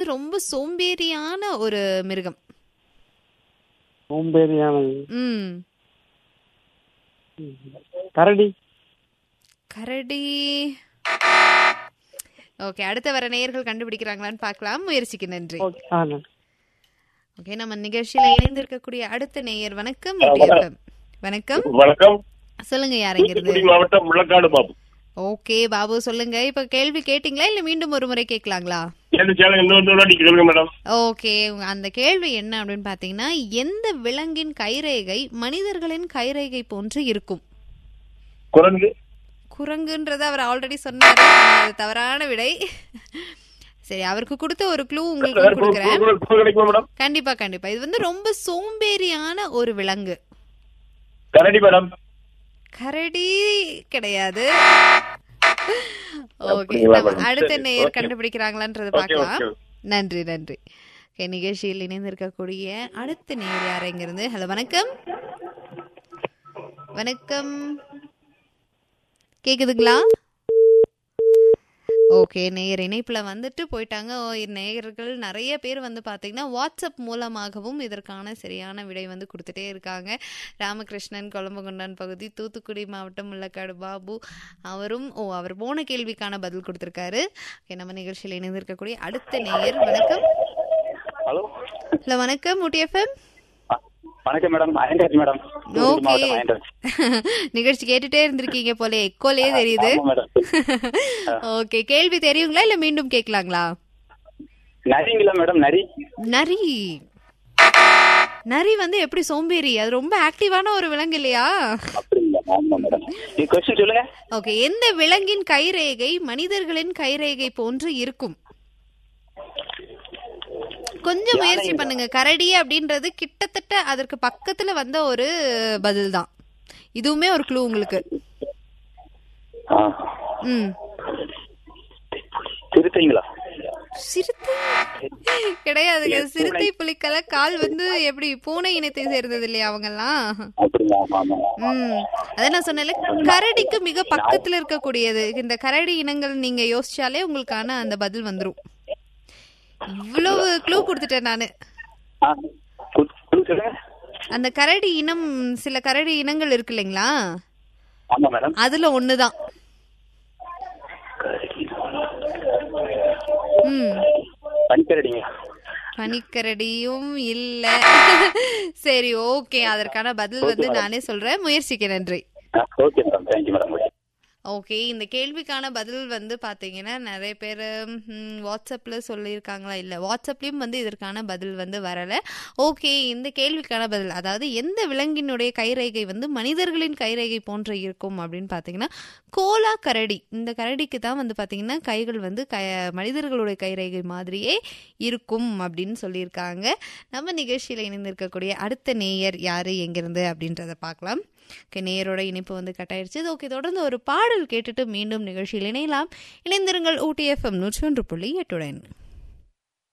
வந்து ரொம்ப சோம்பேறியான ஒரு மிருகம் சோம்பேறியானது ம் கரடி கரடி ஓகே அடுத்த வர நேயர்கள் கண்டுபிடிக்கிறாங்களான்னு பார்க்கலாம் முயற்சிக்கு நன்றி ஓகே ஆ நன்றி ஓகே நம்ம நிகழ்ச்சியில இணைந்திருக்கக்கூடிய அடுத்த நேயர் வணக்கம் FM. வணக்கம் வணக்கம் சொல்லுங்க யாருங்கிறது தூத்துக்குடி மாவட்டம் முள்ளக்காடு பாபு ஓகே பாபு சொல்லுங்க இப்ப கேள்வி கேட்டீங்களா இல்ல மீண்டும் ஒரு முறை கேட்கலாங்களா என்ன சேனல் இன்னொரு வாட்டி சொல்லுங்க மேடம் ஓகே உங்க- அந்த கேள்வி என்ன அப்படின்னு பாத்தீங்கன்னா எந்த விலங்கின் கைரேகை மனிதர்களின் கைரேகை போன்று இருக்கும் குரங்கு குரங்குன்றத அவர் ஆல்ரெடி சொன்னாரு அது தவறான விடை சரி அவருக்கு கொடுத்த ஒரு க்ளூ உங்களுக்கு வேற குரங்கு- கொடுக்குறேன் குரங்கு- குரங்கு கிடைக்குமா மேடம் கண்டிப்பா கண்டிப்பா இது வந்து ரொம்ப சோம்பேறியான ஒரு விலங்கு கரடி மேடம் கரடி கிடையாது ஓகே அப்படிங்களா நம்ம மேடம்? அடுத்த சரி, நேயர் ஓகே. கண்டுபிடிக்கிறாங்களான்றது ஓகே, பார்க்கலாம் ஓகே. நன்றி நன்றி ஓகே நிகழ்ச்சியில் இணைந்திருக்கக்கூடிய அடுத்த நேயர் யாரைங்கிறது ஹலோ வணக்கம் வணக்கம் கேக்குதுங்களா ஓகே நேயர் இணைப்புல வந்துட்டு போயிட்டாங்க ஓ, நேயர்கள் நிறைய பேர் வந்து பாத்தீங்கன்னா வாட்ஸ்அப் மூலமாகவும் இதற்கான சரியான விடை வந்து கொடுத்துட்டே இருக்காங்க ராமகிருஷ்ணன் கொழம்புகுண்டான் பகுதி தூத்துக்குடி மாவட்டம் முள்ளக்காடு பாபு அவரும் ஓ அவர் போன கேள்விக்கான பதில் கொடுத்திருக்காரு ஓகே நம்ம நிகழ்ச்சியில் இணைந்திருக்கக்கூடிய அடுத்த நேயர் வணக்கம் ஹலோ ஹலோ வணக்கம் ஊட்டி எஃப்எம் வணக்கம் madam Ayanraj madam Thoothukudi okay மாவட்டம் அயன்ராஜ் நிகழ்ச்சி கேட்டுட்டே இருந்திருக்கீங்க போல எக்கோலே தெரியுது ஆமா மேடம் ஓகே கேள்வி தெரியுங்களா இல்ல மீண்டும் கேட்கலாங்களா நரிங்களா மேடம் நரி நரி நரி வந்து எப்படி சோம்பேறி அது ரொம்ப ஆக்டிவான ஒரு விலங்கு இல்லையா அப்படிங்களா ஆமா மேடம் நீ கொஸ்டின் சொல்லுங்க ஓகே எந்த விலங்கின் கைரேகை மனிதர்களின் கைரேகை போன்று இருக்கும் கொஞ்சம் முயற்சி பண்ணுங்க கரடி அப்படின்றது கிட்டத்தட்ட அதற்கு பக்கத்துல வந்த ஒரு பதில் தான் இதுவுமே ஒரு க்ளூ உங்களுக்கு ஆ. ம் திருத்தீங்களா சிறுத்தை கிடையாதுங்க சிறுத்தை புலிக்கல கால் வந்து எப்படி பூனை இனத்தை சேர்ந்தது இல்லையா அவங்கெல்லாம் அப்படிங்களா ஆமா ஆமா ம் அதான் நான் சொன்னேன்ல கரடிக்கு மிக பக்கத்துல இருக்கக்கூடியது இந்த கரடி இனங்கள் நீங்க யோசிச்சாலே உங்களுக்கான அந்த பதில் வந்துரும் இவ்வளவு க்ளூ கொடுத்துட்டேன் நானு ஆ, கு- கு- சொல்லுங்க அந்த கரடி இனம் சில கரடி இனங்கள் இருக்கு இல்லைங்களா ஆமா மேடம் அதுல ஒண்ணுதான் ம் பனிக்கரடிங்க பனிக்கரடியும் இல்ல சரி ஓகே அதற்கான பதில் வந்து நானே சொல்றேன் முயற்சிக்கு நன்றி okay madam thank you madam okay okay இந்த கேள்விக்கான பதில் வந்து பாத்தீங்கன்னா நிறைய பேர் வாட்ஸ்அப்ல சொல்லியிருக்காங்களா இல்ல வாட்ஸ்அப்லயும் வந்து இதற்கான பதில் வந்து வரல ஓகே இந்த கேள்விக்கான பதில் அதாவது எந்த விலங்கினுடைய கைரேகை வந்து மனிதர்களின் கைரேகை போன்று இருக்கும் அப்படின்னு பாத்தீங்கன்னா கோலா கரடி இந்த கரடிக்கு தான் வந்து பாத்தீங்கன்னா கைகள் வந்து க மனிதர்களுடைய கைரேகை மாதிரியே இருக்கும் அப்படின்னு சொல்லியிருக்காங்க நம்ம நிகழ்ச்சியில் இணைந்திருக்கக்கூடிய அடுத்த நேயர் யாரு எங்கிருந்து அப்படின்றத பார்க்கலாம் ஓகே நேயரோட இணைப்பு வந்து கட் ஆயிடுச்சு ஓகே தொடர்ந்து ஒரு பாடல் கேட்டுட்டு மீண்டும் நிகழ்ச்சியில் இணையலாம் இணைந்திருங்கள் ஊட்டி எஃப்எம் நூற்றி ஒன்று புள்ளி எட்டுடன்